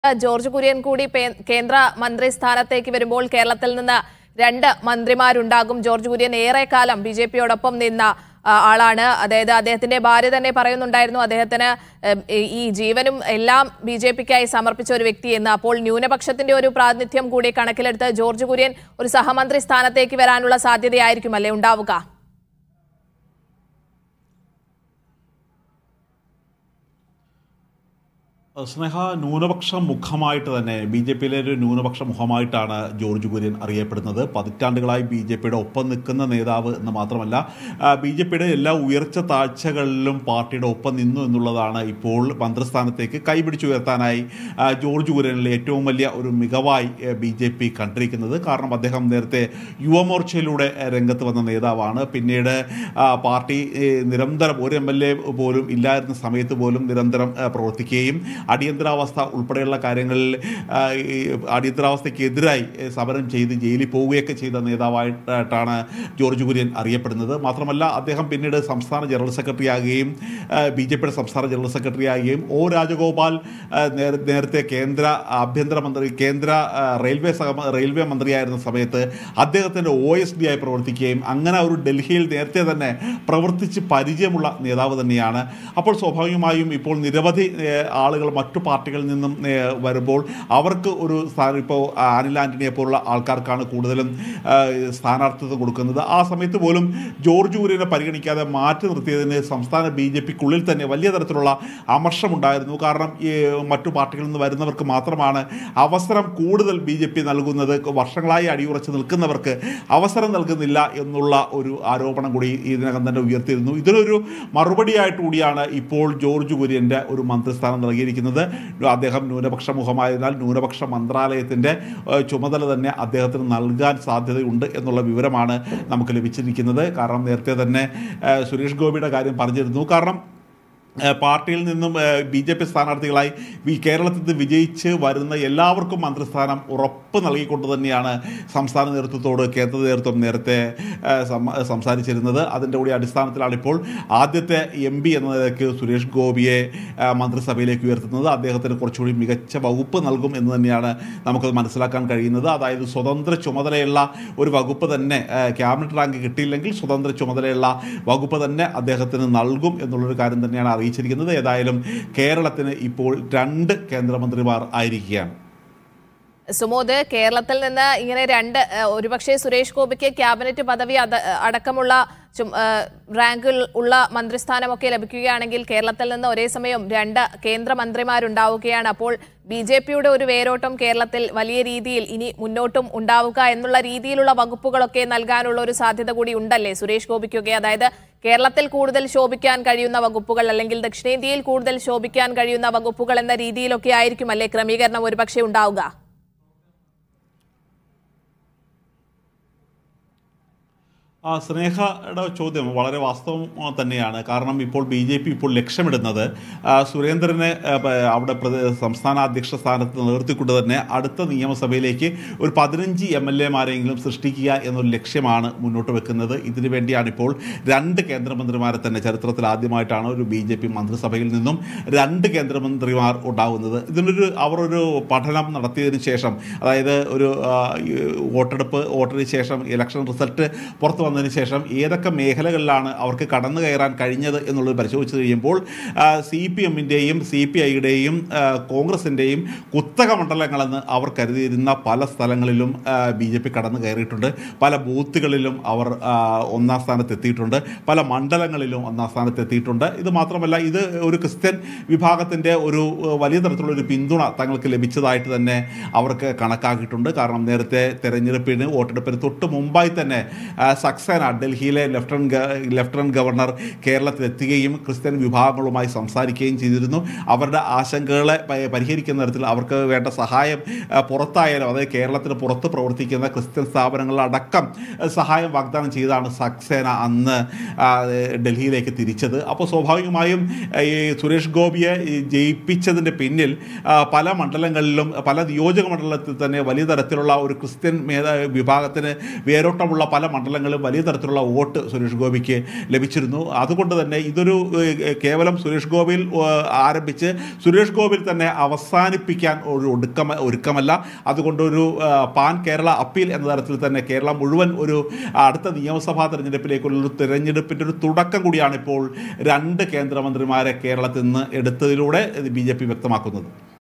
George Kurian കൂടി പേ- കേന്ദ്ര മന്ത്രി സ്ഥാനത്തേക്ക് വരുമ്പോൾ കേരളത്തിൽ നിന്ന് രണ്ട് മന്ത്രിമാരുണ്ടാകും ജോർജ് കുര്യൻ ഏറെക്കാലം ബി ജെ പിയോടൊപ്പം നിന്ന ആ, ആളാണ് അതായത് അദ്ദേഹത്തിന്റെ ഭാര്യ തന്നെ പറയുന്നുണ്ടായിരുന്നു അദ്ദേഹത്തിന് ഉം, ഈ- ഈ ജീവനും എല്ലാം ബി ജെ പിക്കായി സമർപ്പിച്ച ഒരു വ്യക്തി എന്ന് അപ്പോൾ ന്യൂനപക്ഷത്തിന്റെ ഒരു പ്രാതിനിധ്യം കൂടി കണക്കിലെടുത്ത് ജോർജ് കുര്യൻ ഒരു സഹമന്ത്രി സ്ഥാനത്തേക്ക് വരാനുള്ള സാധ്യതയായിരിക്കും അല്ലേ ഉണ്ടാവുക സ്നേഹ ന്യൂനപക്ഷ മുഖമായിട്ട് തന്നെ ബി ജെ പിയിലെ ഒരു ന്യൂനപക്ഷ മുഖമായിട്ടാണ് ജോർജ് കുര്യൻ അറിയപ്പെടുന്നത് പതിറ്റാണ്ടുകളായി ബി ജെ പിയുടെ ഒപ്പം നിൽക്കുന്ന നേതാവ് എന്ന് മാത്രമല്ല ബി ജെ പിയുടെ എല്ലാ ഉയർച്ച താഴ്ചകളിലും പാർട്ടിയുടെ ഒപ്പം നിന്നു എന്നുള്ളതാണ് ഇപ്പോൾ മന്ത്രിസ്ഥാനത്തേക്ക് കൈപിടിച്ചുയർത്താനായി ആ, ജോർജ് കുര്യനിലെ ഏറ്റവും വലിയ ഒരു മികവായി ബി ജെ പി കണ്ടിരിക്കുന്നത് കാരണം അദ്ദേഹം നേരത്തെ യുവമോർച്ചയിലൂടെ ആ, രംഗത്ത് വന്ന നേതാവാണ് പിന്നീട് ആ, പാർട്ടി ഏ, നിരന്തരം ഒരു എം എൽ എ പോലും ഇല്ലായിരുന്ന സമയത്ത് പോലും നിരന്തരം ആ, പ്രവർത്തിക്കുകയും അടിയന്തരാവസ്ഥ ഉൾപ്പെടെയുള്ള കാര്യങ്ങളിൽ ആ, ഈ അടിയന്തരാവസ്ഥയ്ക്കെതിരായി ഏ, സമരം ചെയ്ത് ജയിലിൽ പോവുകയൊക്കെ ചെയ്ത നേതാവായിട്ടാണ് ജോർജ് കുര്യൻ അറിയപ്പെടുന്നത് മാത്രമല്ല അദ്ദേഹം പിന്നീട് സംസ്ഥാന ജനറൽ സെക്രട്ടറി ആകുകയും ബി ജെ പിയുടെ സംസ്ഥാന ജനറൽ സെക്രട്ടറി ആകുകയും ഒ രാജഗോപാൽ ആ, നേര- നേരത്തെ കേന്ദ്ര ആഭ്യന്തരമന്ത്രി കേന്ദ്ര ആ, റെയിൽവേ സഹ റെയിൽവേ മന്ത്രിയായിരുന്ന സമയത്ത് അദ്ദേഹത്തിൻ്റെ ഒ എസ് ഡി ആയി പ്രവർത്തിക്കുകയും അങ്ങനെ ഒരു ഡൽഹിയിൽ നേരത്തെ തന്നെ പ്രവർത്തിച്ച് പരിചയമുള്ള നേതാവ് തന്നെയാണ് അപ്പോൾ സ്വാഭാവികമായും ഇപ്പോൾ നിരവധി ഏ, ആളുകൾ മറ്റു പാർട്ടികളിൽ നിന്നും ഏ, വരുമ്പോൾ അവർക്ക് ഒരു സ്ഥാനം ഇപ്പോൾ അനിൽ ആന്റണിയെ പോലുള്ള ആൾക്കാർക്കാണ് കൂടുതലും ആ, സ്ഥാനാർത്ഥിത്വം കൊടുക്കുന്നത് ആ സമയത്ത് പോലും ജോർജ് കുര്യനെ പരിഗണിക്കാതെ മാറ്റി നിർത്തിയതിന് സംസ്ഥാന ബി ജെ പിക്കുള്ളിൽ തന്നെ വലിയ തരത്തിലുള്ള അമർഷമുണ്ടായിരുന്നു കാരണം ഈ മറ്റു പാർട്ടികളിൽ നിന്ന് വരുന്നവർക്ക് മാത്രമാണ് അവസരം കൂടുതൽ ബി ജെ പി നൽകുന്നത് വർഷങ്ങളായി അടിയുറച്ച് നിൽക്കുന്നവർക്ക് അവസരം നൽകുന്നില്ല എന്നുള്ള ഒരു ആരോപണം കൂടി ഇതിനകം തന്നെ ഉയർത്തിയിരുന്നു ഇതിനൊരു മറുപടിയായിട്ട് കൂടിയാണ് ഇപ്പോൾ ജോർജ് കുര്യൻ്റെ ഒരു മന്ത്രിസ്ഥാനം നൽകിയിരിക്കുന്നത് അദ്ദേഹം ന്യൂനപക്ഷ മുഖമായതിനാൽ ന്യൂനപക്ഷ മന്ത്രാലയത്തിൻ്റെ ഏഹ്, ചുമതല തന്നെ അദ്ദേഹത്തിന് നൽകാൻ സാധ്യതയുണ്ട് എന്നുള്ള വിവരമാണ് നമുക്ക് ലഭിച്ചിരിക്കുന്നത് കാരണം നേരത്തെ തന്നെ ഏഹ്, സുരേഷ് ഗോപിയുടെ കാര്യം പറഞ്ഞിരുന്നു കാരണം ഏഹ് പാർട്ടിയിൽ നിന്നും ബി ജെ പി സ്ഥാനാർത്ഥികളായി ഈ കേരളത്തിൽ നിന്ന് വിജയിച്ച് വരുന്ന എല്ലാവർക്കും മന്ത്രിസ്ഥാനം ഉറപ്പ് നൽകിക്കൊണ്ട് തന്നെയാണ് സംസ്ഥാന നേതൃത്വത്തോട് കേന്ദ്ര നേതൃത്വം നേരത്തെ ഏഹ് സം- സംസാരിച്ചിരുന്നത് അതിൻ്റെ കൂടി അടിസ്ഥാനത്തിലാണ് ഇപ്പോൾ ആദ്യത്തെ എം പി എന്ന നിലയ്ക്ക് സുരേഷ് ഗോപിയെ ഏഹ് മന്ത്രിസഭയിലേക്ക് ഉയർത്തുന്നത് അദ്ദേഹത്തിന് കുറച്ചുകൂടി മികച്ച വകുപ്പ് നൽകും എന്ന് തന്നെയാണ് നമുക്കത് മനസ്സിലാക്കാൻ കഴിയുന്നത് അതായത് സ്വതന്ത്ര ചുമതലയുള്ള ഒരു വകുപ്പ് തന്നെ ഏഹ് ക്യാബിനറ്റ് റാങ്ക് കിട്ടിയില്ലെങ്കിൽ സ്വതന്ത്ര ചുമതലയുള്ള വകുപ്പ് തന്നെ അദ്ദേഹത്തിന് നൽകും എന്നുള്ളൊരു കാര്യം തന്നെയാണ് അറിയിച്ചിരിക്കുന്നത് ഏതായാലും കേരളത്തിന് ഇപ്പോൾ രണ്ട് കേന്ദ്രമന്ത്രിമാർ ആയിരിക്കുകയാണ് സുമോദ് കേരളത്തിൽ നിന്ന് ഇങ്ങനെ രണ്ട് ഏഹ്, ഒരുപക്ഷെ സുരേഷ് ഗോപിക്ക് ക്യാബിനറ്റ് പദവി അത- അടക്കമുള്ള ചും- ഏഹ്, റാങ്കിൽ ഉള്ള മന്ത്രിസ്ഥാനമൊക്കെ ലഭിക്കുകയാണെങ്കിൽ കേരളത്തിൽ നിന്ന് ഒരേ സമയം രണ്ട് കേന്ദ്രമന്ത്രിമാരുണ്ടാവുകയാണ് അപ്പോൾ ബി ജെ പിയുടെ ഒരു വേരോട്ടം കേരളത്തിൽ വലിയ രീതിയിൽ ഇനി മുന്നോട്ടും ഉണ്ടാവുക എന്നുള്ള രീതിയിലുള്ള വകുപ്പുകളൊക്കെ നൽകാനുള്ള ഒരു സാധ്യത കൂടി ഉണ്ടല്ലേ സുരേഷ് ഗോപിക്കൊക്കെ അതായത് കേരളത്തിൽ കൂടുതൽ ശോഭിക്കാൻ കഴിയുന്ന വകുപ്പുകൾ അല്ലെങ്കിൽ ദക്ഷിണേന്ത്യയിൽ കൂടുതൽ ശോഭിക്കാൻ കഴിയുന്ന വകുപ്പുകൾ എന്ന രീതിയിലൊക്കെ ആയിരിക്കും അല്ലേ ക്രമീകരണം ഒരുപക്ഷെ ഉണ്ടാവുക ആ സ്നേഹയുടെ ചോദ്യം വളരെ വാസ്തവം ആ, തന്നെയാണ് കാരണം ഇപ്പോൾ ബി ജെ പി ഇപ്പോൾ ലക്ഷ്യമിടുന്നത് ആ, സുരേന്ദ്രനെ ആ, പ- അവിടെ പ്രദേ- സംസ്ഥാന അധ്യക്ഷ സ്ഥാനത്ത് നിർത്തിക്കൊണ്ട് തന്നെ അടുത്ത നിയമസഭയിലേക്ക് ഒരു പതിനഞ്ച് എം എൽ എമാരെങ്കിലും സൃഷ്ടിക്കുക എന്നൊരു ലക്ഷ്യമാണ് മുന്നോട്ട് വെക്കുന്നത് ഇതിനു വേണ്ടിയാണ് ഇപ്പോൾ രണ്ട് കേന്ദ്രമന്ത്രിമാരെ തന്നെ ചരിത്രത്തിൽ ആദ്യമായിട്ടാണ് ഒരു ബി ജെ പി മന്ത്രിസഭയിൽ നിന്നും രണ്ട് കേന്ദ്രമന്ത്രിമാർ ഉണ്ടാകുന്നത് ഇതിനൊരു അവർ ഒരു പഠനം നടത്തിയതിനു ശേഷം അതായത് ഒരു ആ, ഈ വോട്ടെടുപ്പ് വോട്ടിന് ശേഷം ഇലക്ഷൻ റിസൾട്ട് പുറത്തു വന്നതിന് ശേഷം ഏതൊക്കെ മേഖലകളിലാണ് അവർക്ക് കടന്നു കയറാൻ കഴിഞ്ഞത് എന്നുള്ളത് പരിശോധിച്ച് കഴിയുമ്പോൾ സി പി എമ്മിൻ്റെയും സി പി ഐയുടെയും കോൺഗ്രസിൻ്റെയും കുത്തക മണ്ഡലങ്ങളെന്ന് അവർ കരുതിയിരുന്ന പല സ്ഥലങ്ങളിലും ബി ജെ പി കടന്നു കയറിയിട്ടുണ്ട് പല ബൂത്തുകളിലും അവർ ആ, ഒന്നാം സ്ഥാനത്ത് എത്തിയിട്ടുണ്ട് പല മണ്ഡലങ്ങളിലും ഒന്നാം സ്ഥാനത്ത് എത്തിയിട്ടുണ്ട് ഇത് മാത്രമല്ല ഇത് ഒരു ക്രിസ്ത്യൻ വിഭാഗത്തിൻ്റെ ഒരു ഏഹ്, വലിയ തരത്തിലുള്ള ഒരു പിന്തുണ തങ്ങൾക്ക് ലഭിച്ചതായിട്ട് തന്നെ അവർക്ക് കണക്കാക്കിയിട്ടുണ്ട് കാരണം നേരത്തെ തെരഞ്ഞെടുപ്പിന് വോട്ടെടുപ്പിന് തൊട്ട് മുമ്പായി തന്നെ ആ, സക്സേന ഡൽഹിയിലെ ലെഫ്റ്റനന്റ് ഗ- ലെഫ്റ്റനന്റ് ഗവർണർ കേരളത്തിലെത്തുകയും ക്രിസ്ത്യൻ വിഭാഗങ്ങളുമായി സംസാരിക്കുകയും ചെയ്തിരുന്നു അവരുടെ ആശങ്കകളെ പ- പരിഹരിക്കുന്ന തരത്തിൽ അവർക്ക് വേണ്ട സഹായം ആ, പുറത്തായാലും അതായത് കേരളത്തിന് പുറത്ത് പ്രവർത്തിക്കുന്ന ക്രിസ്ത്യൻ സ്ഥാപനങ്ങളടക്കം ആ, സഹായം വാഗ്ദാനം ചെയ്താണ് സക്സേന അന്ന് ആ, ഡൽഹിയിലേക്ക് തിരിച്ചത് അപ്പോൾ സ്വാഭാവികമായും ആ, ഈ സുരേഷ് ഗോപിയെ ഈ ജയിപ്പിച്ചതിൻ്റെ പിന്നിൽ ആ, പല മണ്ഡലങ്ങളിലും പല നിയോജക മണ്ഡലത്തിൽ തന്നെ വലിയ തരത്തിലുള്ള ഒരു ക്രിസ്ത്യൻ മേധ വിഭാഗത്തിന് വേരോട്ടമുള്ള പല മണ്ഡലങ്ങളും വലിയ തരത്തിലുള്ള വോട്ട് സുരേഷ് ഗോപിക്ക് ലഭിച്ചിരുന്നു അതുകൊണ്ട് തന്നെ ഇതൊരു ഏഹ്, കേവലം സുരേഷ് ഗോപിയിൽ ഏഹ്, ആരംഭിച്ച് സുരേഷ് ഗോപിയിൽ തന്നെ അവസാനിപ്പിക്കാൻ ഒരു ഒടുക്കമ ഒരുക്കമല്ല അതുകൊണ്ടൊരു ഏഹ്, പാൻ കേരള അപ്പീൽ എന്ന തരത്തിൽ തന്നെ കേരളം മുഴുവൻ ഒരു അടുത്ത നിയമസഭാ തെരഞ്ഞെടുപ്പിലേക്കുള്ള ഒരു തെരഞ്ഞെടുപ്പിൻ്റെ ഒരു തുടക്കം കൂടിയാണ് ഇപ്പോൾ രണ്ട് കേന്ദ്രമന്ത്രിമാരെ കേരളത്തിൽ നിന്ന് എടുത്തതിലൂടെ ബി ജെ പി വ്യക്തമാക്കുന്നത്